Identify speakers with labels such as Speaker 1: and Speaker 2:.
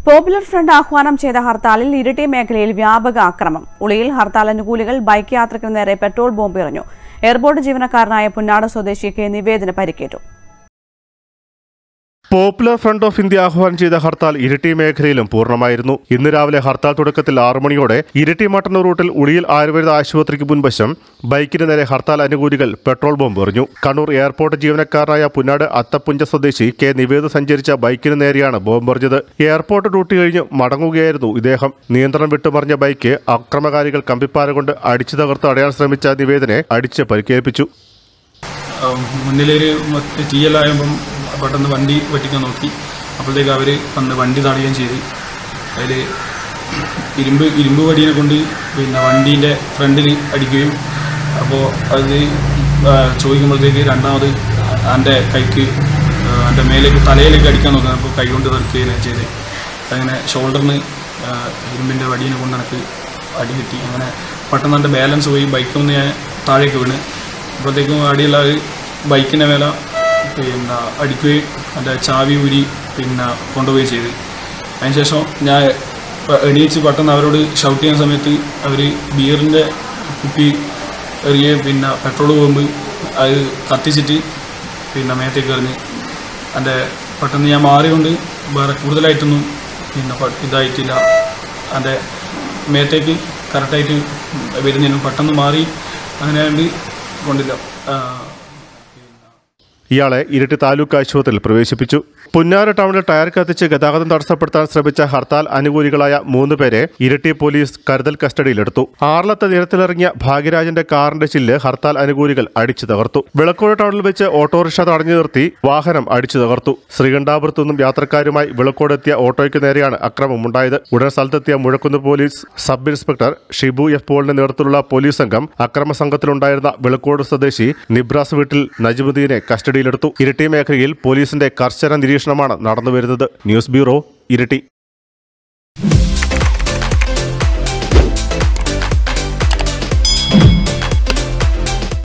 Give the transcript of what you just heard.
Speaker 1: popular front ആഹ്വാനം ചെയ്ത ഹർത്താലിൽ ഇരിട്ടി മേഖലയിൽ വ്യാപക ആക്രമം ഉളിയിൽ ഹർത്താൽ അനുകൂലികൾ ബൈക്ക് യാത്രയ്ക്ക് നേരെ പെട്രോൾ ബോംബ് എറിഞ്ഞു എയർപോർട്ട് ജീവനക്കാരനായ പുന്നാട് സ്വദേശി കെ നിവേദന പരിക്കേറ്റു
Speaker 2: പോപ്പുലർ ഫ്രണ്ട് ഓഫ് ഇന്ത്യ ആഹ്വാനം ചെയ്ത ഹർത്താൽ ഇരിട്ടി മേഖലയിലും പൂർണ്ണമായിരുന്നു ഇന്ന് രാവിലെ ഹർത്താൽ തുടക്കത്തിൽ ആറു മണിയോടെ ഇരിട്ടി മട്ടന്നൂർ റൂട്ടിൽ ഉളിയിൽ ആയുർവേദ ആശുപത്രിക്ക് മുൻവശം ബൈക്കിന് നേരെ ഹർത്താൽ അനുകൂലികൾ പെട്രോൾ ബോംബ് എറിഞ്ഞു കണ്ണൂർ എയർപോർട്ട് ജീവനക്കാരനായ പുന്നാട് അത്തപ്പുഞ്ച സ്വദേശി കെ നിവേദ് സഞ്ചരിച്ച ബൈക്കിന് നേരെയാണ് ബോംബെറിഞ്ഞത് എയർപോർട്ട് ഡ്യൂട്ടി കഴിഞ്ഞ് മടങ്ങുകയായിരുന്നു ഇദ്ദേഹം നിയന്ത്രണം വിട്ടുമറിഞ്ഞ ബൈക്ക് അക്രമകാരികൾ കമ്പിപ്പാര കൊണ്ട് അടിച്ചു തകർത്ത് അടയാൻ ശ്രമിച്ച നിവേദനെ അടിച്ച് പരിക്കേൽപ്പിച്ചു
Speaker 3: മുന്നിലൊരു മറ്റ് തീയലായപ്പം പെട്ടെന്ന് വണ്ടി വെട്ടിക്കാൻ നോക്കി അപ്പോഴത്തേക്ക് അവർ വന്ന് വണ്ടി തടയുകയും ചെയ്ത് അതിൽ ഇരുമ്പ് ഇരുമ്പ് വടീനെ കൊണ്ട് പിന്നെ വണ്ടീൻ്റെ ഫ്രണ്ടിൽ അടിക്കുകയും അപ്പോൾ അത് ആ, ചോദിക്കുമ്പോഴത്തേക്ക് രണ്ടാമത് എൻ്റെ കൈക്ക് എൻ്റെ മേലേക്ക് തലയിലേക്ക് അടിക്കാൻ നോക്കുന്നത് അപ്പോൾ കൈ കൊണ്ട് തെറിക്കുകയാണ് ചെയ്ത് അങ്ങനെ ഷോൾഡറിന് ഇരുമ്പിൻ്റെ വടീനെ കൊണ്ട് എനിക്ക് അടി കിട്ടി അങ്ങനെ പെട്ടെന്ന് എൻ്റെ ബാലൻസ് പോയി ബൈക്കിൽ നിന്ന് ഞാൻ താഴേക്ക് വീണ് അപ്പോഴത്തേക്കും അടിയുള്ള ബൈക്കിൻ്റെ മേലെ പിന്നെ അടിക്കുകയും എൻ്റെ ചാവി ഊരി പിന്നെ കൊണ്ടുപോവുകയും ചെയ്ത് അതിനുശേഷം ഞാൻ പ- എണീച്ച് പെട്ടെന്ന് അവരോട് ഷൗട്ട് ചെയ്യുന്ന സമയത്ത് അവർ ബിയറിൻ്റെ കുപ്പി എറിയുകയും പിന്നെ പെട്രോൾ പോകുമ്പോൾ അത് കത്തിച്ചിട്ട് പിന്നെ മേത്തേക്ക് എറിഞ്ഞ് എൻ്റെ പെട്ടെന്ന് ഞാൻ മാറിയോണ്ട് വേറെ കൂടുതലായിട്ടൊന്നും പിന്നെ പ- ഇതായിട്ടില്ല എൻ്റെ മേത്തേക്ക് കറക്റ്റായിട്ട് വരുന്നതിനും പെട്ടെന്ന് മാറി അങ്ങനെ ആയതുകൊണ്ട് കൊണ്ടില്ല ആ,
Speaker 2: ഇയാളെ ഇരിട്ടി താലൂക്ക് ആശുപത്രിയിൽ പ്രവേശിപ്പിച്ചു പുന്നാര ടൗണിൽ ടയർ കത്തിച്ച് ഗതാഗതം തടസ്സപ്പെടുത്താൻ ശ്രമിച്ച ഹർത്താൽ അനുകൂലികളായ മൂന്ന് പേരെ ഇരിട്ടി പോലീസ് കരുതൽ കസ്റ്റഡിയിലെടുത്തു ആർലത്ത് നിരത്തിലിറങ്ങിയ ഭാഗ്യരാജന്റെ കാറിന്റെ ചില്ല് ഹർത്താൽ അനുകൂലികൾ അടിച്ചു തകർത്തു വിളക്കോട് ടൗണിൽ വെച്ച് ഓട്ടോറിക്ഷ തടഞ്ഞു നിർത്തി വാഹനം അടിച്ചു തകർത്തു ശ്രീകണ്ഠാപുരത്തു നിന്നും യാത്രക്കാരുമായി വിളക്കോടെത്തിയ ഓട്ടോയ്ക്ക് നേരെയാണ് അക്രമമുണ്ടായത് ഉടൻ സ്ഥലത്തെത്തിയ Muzhakkunnu police sub inspector Shibu F പോളിന്റെ നേതൃത്വത്തിലുള്ള പോലീസ് സംഘം അക്രമ സംഘത്തിലുണ്ടായിരുന്ന വിളക്കോട് സ്വദേശി നിബ്രാസ് വീട്ടിൽ നജിമുദ്ദീനെ കസ്റ്റഡിയിലെടുത്തു ഇരിട്ടി മേഖലയിൽ പോലീസിന്റെ കർശന നിരീക്ഷണമാണ് നടന്നുവരുന്നത് ന്യൂസ് ബ്യൂറോ ഇരിട്ടി